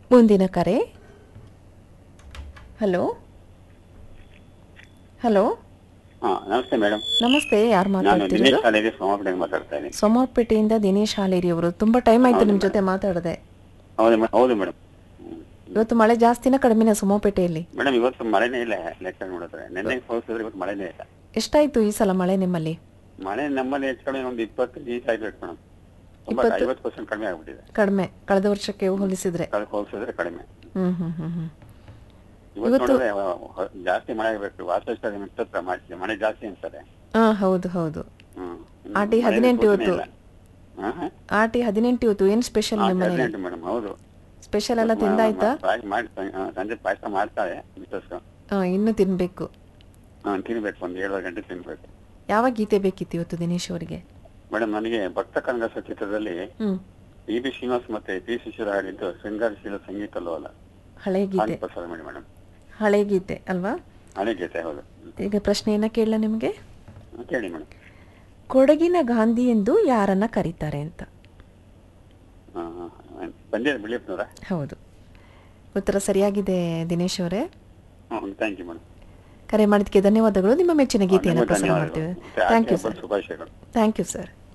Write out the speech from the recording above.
ಮುಂದಿನ ಕರೆ hello hello ಹಾ ನಮಸ್ತೆ ಮೇಡಮ್ ನಮಸ್ತೆ ಯಾರು ನಾನು ಮಾತಾಡ್ತಿರೋದು ದಿನೇಶ್ ಶಾಲೆಗೆ ಸೋಮಪೇಟೆಗೆ ಮಾತಾಡ್ತಾ ಇದ್ದೀನಿ ಸೋಮವಾರಪೇಟೆಯಿಂದ ದಿನೇಶ್ ಹಾಲೇರಿ ಅವರು ತುಂಬಾ ಟೈಮ್ ಆಯ್ತು ನಿಮ್ ಜೊತೆ ಮಾತಾಡದೆ ಹೌದು ಮೇಡಮ್ ಹೌದು ಮೇಡಮ್ ಇವತ್ತು ಮಳೆ ಜಾಸ್ತಿನ ಕಡಿಮೆನ ಸೋಮವಾರಪೇಟೆಯಲ್ಲಿ ಮೇಡಮ್ ಇವತ್ತು ಮಳೆನೇ ಇಲ್ಲ ಲೆಕ್ಕ ನೋಡಿದ್ರೆ ನಿನ್ನೆ ಹೋಲಿಸಿದ್ರೆ ಇವತ್ತು ಮಳೆನೇ ಇಲ್ಲ ಎಷ್ಟಾಯ್ತು ಈ ಸಲ ಮಳೆ ನಿಮ್ಮಲ್ಲಿ ಮಳೆ ನಮ್ಮಲ್ಲಿ ಹೆಚ್ಚು ಕಡಿಮೆ ಒಂದು ಇಪ್ಪತ್ತು ಈಸ್ ಆಗ್ಬೇಕು ಮೇಡಮ್ ತುಂಬಾ ಇಪ್ಪತ್ತು? ಐವತ್ತು ಪರ್ಸೆಂಟ್ ಕಡಿಮೆ ಆಗ್ಬಿಟ್ಟಿದೆ ಕಡಿಮೆ ಕಳೆದ ವರ್ಷಕ್ಕೆ ಹೋಲಿಸಿದ್ರೆ ಅದಕ್ಕೆ ಹೋಲಿಸಿದ್ರೆ ಕಡಿಮೆ ಹ್ಮ್ ಹ್ಮ್ ಹ್ಮ್ ಹ್ಮ್ ಇವತ್ತು ಇವತ್ತು- ನೋಡಿದ್ರೆ ವ- ವ- ಜಾಸ್ತಿ ಮಳೆ ಆಗ್ಬೇಕು ವಾಸ್ತವ ಹತ್ರ ಮಾಡ್ತಿದೆ ಮಳೆ ಜಾಸ್ತಿ ಅಂತಾರೆ ಹಾ ಹೌದು ಹೌದು ಹ್ಮ್ ಆಟಿ ಮಳೆ ಹದಿನೆಂಟು ಸೂಚನೆ ಇವತ್ತು. ಇಲ್ಲ. ಹಾ, ಹಾ? ಆಟಿ ಹದಿನೆಂಟು ಇವತ್ತು ಏನ್ ಸ್ಪೆಷಲ್ ಹಾ, ನಿಮ್ಮ ಮನೇಲಿ ಹದಿನೆಂಟು ಮೇಡಮ್ ಹೌದು ಸ್ಪೆಷಲ್ ಎಲ್ಲ ಮ- ತಿಂದಾಯ್ತಾ ಮ- ಪಾಯಸ ಮಾಡಿ ಆ, ಸಂಜೆ ಪಾಯಸ ಮಾಡ್ತಾರೆ ಮಿಸ್ಟರ್ಸ್ ಹಾ ಇನ್ನು ತಿನ್ಬೇಕು ತಿನ್ಬೇಕು ಒಂದು ಏಳು ಗಂಟೆ ತಿನ್ಬೇಕು ಯಾವ ಗೀತೆ ಬೇಕಿತ್ತು ಇವತ್ತು ದಿನೇಶ್ ಅವರಿಗೆ ಮೇಡಮ್ ನನಗೆ ಭಕ್ತ ಕನಗಸ ಚಿತ್ರದಲ್ಲಿ ಹ್ಮ್ ಇ ಬಿ ಶ್ರೀನಿವಾಸ್ ಮತ್ತೆ ಪಿ ಶಿಶಿರ ಹಾಡಿದ್ದು ಶೃಂಗಾರಶೀಲ ಸಂಗೀತ ಲೋಲ ಹಳೆ ಹಾಗೆ ಗೀತೆ ಪ್ರಸಾರ ಮಾಡಿ ಮೇಡಮ್ ಹಳೆ ಗೀತೆ ಅಲ್ವಾ ಹಳೆ ಗೀತೆ ಹೌದು ಈಗ ಪ್ರಶ್ನೆಯನ್ನ ಕೇಳಲ ನಿಮಗೆ ಹ್ಮ್, ಕೇಳಿ ಮೇಡಮ್ ಕೊಡಗಿನ ಗಾಂಧಿ ಎಂದು ಯಾರನ್ನ ಕರೀತಾರೆ ಅಂತ ಬಂದಿದೆ ಬಿಳಿಯಪ್ಪನವರ ಹೌದು ಉತ್ತರ ಸರಿಯಾಗಿದೆ ದಿನೇಶ್ ಅವರೇ ಹ್ಞೂ ಥ್ಯಾಂಕ್ ಯು ಮೇಡಮ್ ಕರೆ ಮಾಡಿದ್ದಕ್ಕೆ ಧನ್ಯವಾದಗಳು ನಿಮ್ಮ ಮೆಚ್ಚಿನ ಗೀತೆಯನ್ನು ಪ್ರಸಾರ ಧನ್ಯವಾದಗಳು ಮಾಡ್ತೇವೆ ಥ್ಯಾಂಕ್ ಯು ಸರ್ ಶುಭಾಶಯಗಳು ಥ್ಯಾಂಕ್ ಯು ಸರ್